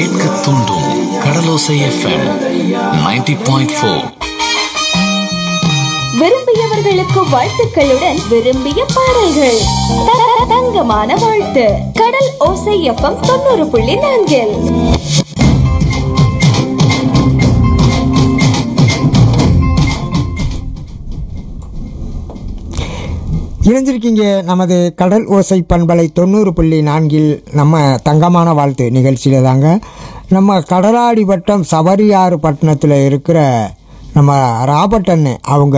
கேட்க தூண்டும் Kadalosai FM 90.4 point four விரும்பியவர்களுக்கு வாழ்த்துக்களுடன் விரும்பிய பாடல்கள் த- த- தங்கமான வாழ்த்து கடல் ஓசை எஃப்எம் தொண்ணூறு புள்ளி நான்கில் இணைஞ்சிருக்கீங்க நமது கடல் ஓசை பண்பலை தொண்ணூறு புள்ளி நான்கில் நம்ம தங்கமான வாழ்த்து நிகழ்ச்சியில் தாங்க நம்ம கடலாடி வட்டம் சபரியாறு பட்டணத்தில் இருக்கிற நம்ம ராபர்ட் அண்ணன் அவங்க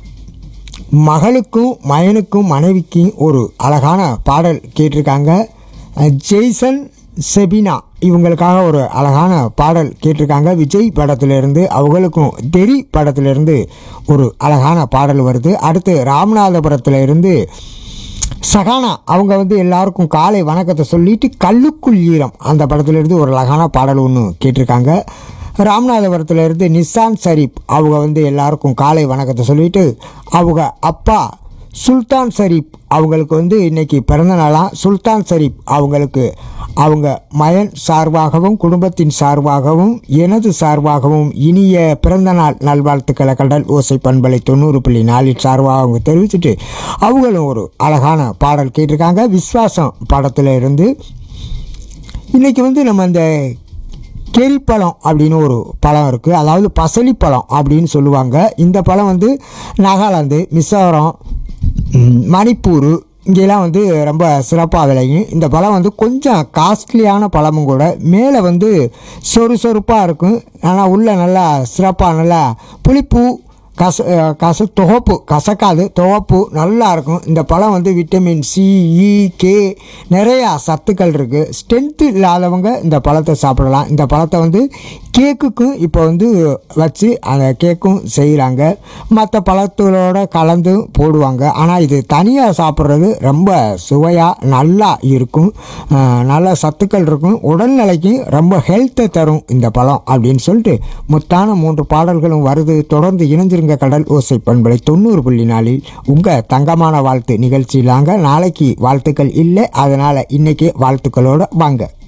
மகளுக்கும் மகனுக்கும் மனைவிக்கும் ஒரு அழகான பாடல் கேட்டிருக்காங்க அஹ் ஜெய்சன் செபினா இவங்களுக்காக ஒரு அழகான பாடல் கேட்டிருக்காங்க விஜய் படத்திலிருந்து அவங்களுக்கும் தெரி படத்திலிருந்து ஒரு அழகான பாடல் வருது அடுத்து ராமநாதபுரத்தில் இருந்து சகானா அவங்க வந்து எல்லாருக்கும் காலை வணக்கத்தை சொல்லிட்டு கல்லுக்குள் ஈரம் அந்த படத்திலிருந்து ஒரு அழகான பாடல் ஒன்று கேட்டிருக்காங்க ராமநாதபுரத்தில் இருந்து நிசான் ஷரீப் அவங்க வந்து எல்லாருக்கும் காலை வணக்கத்தை சொல்லிட்டு அவங்க அப்பா சுல்தான் ஷரீப் அவங்களுக்கு வந்து இன்னைக்கு பிறந்த நாளாம் சுல்தான் ஷரீப் அவங்களுக்கு அவங்க மயன் சார்பாகவும் குடும்பத்தின் சார்பாகவும் எனது சார்பாகவும் இனிய பிறந்தநாள் நல்வாழ்த்துக்களை கடல் ஓசை பண்பலை தொண்ணூறு புள்ளி நாலில் சார்பாக அவங்க தெரிவிச்சுட்டு அவங்களும் ஒரு அழகான பாடல் கேட்டிருக்காங்க விஸ்வாசம் படத்தில் இருந்து இன்றைக்கி வந்து நம்ம இந்த கெரிப்பழம் அப்படின்னு ஒரு பழம் இருக்குது அதாவது பசலி பழம் அப்படின்னு சொல்லுவாங்க இந்த பழம் வந்து நாகாலாந்து மிசோரம் ம், மணிப்பூர் இங்கெல்லாம் வந்து ரொம்ப சிறப்பாக விளையும் இந்த பழம் வந்து கொஞ்சம் காஸ்ட்லியான பழமும் கூட மேலே வந்து சொறு சொறுப்பாக இருக்கும் ஆனால் உள்ள நல்லா சிறப்பாக நல்லா புளிப்பு கச அஹ் கச துவப்பு கசக்காது துவப்பு நல்லா இருக்கும் இந்த பழம் வந்து விட்டமின் சி இ கே நிறையா சத்துக்கள் இருக்குது ஸ்ட்ரென்த்து இல்லாதவங்க இந்த பழத்தை சாப்பிடலாம் இந்த பழத்தை வந்து கேக்குக்கும் இப்போ வந்து வச்சு அந்த கேக்கும் செய்கிறாங்க மற்ற பழத்தோட கலந்து போடுவாங்க ஆனால் இது தனியாக சாப்பிட்றது ரொம்ப சுவையாக நல்லா இருக்கும் அஹ் நல்ல சத்துக்கள் இருக்கும் உடல்நிலைக்கு ரொம்ப ஹெல்த்தை தரும் இந்த பழம் அப்படின்னு சொல்லிட்டு முத்தான மூன்று பாடல்களும் வருது தொடர்ந்து இணைஞ்சிருங்க கடல் ஓசை பண்பலை தொண்ணூறு புள்ளி நாளில் உங்கள் தங்கமான வாழ்த்து நிகழ்ச்சியிலாங்க நாளைக்கு வாழ்த்துக்கள் இல்லை அதனால் இன்னைக்கு வாழ்த்துக்களோட வாங்க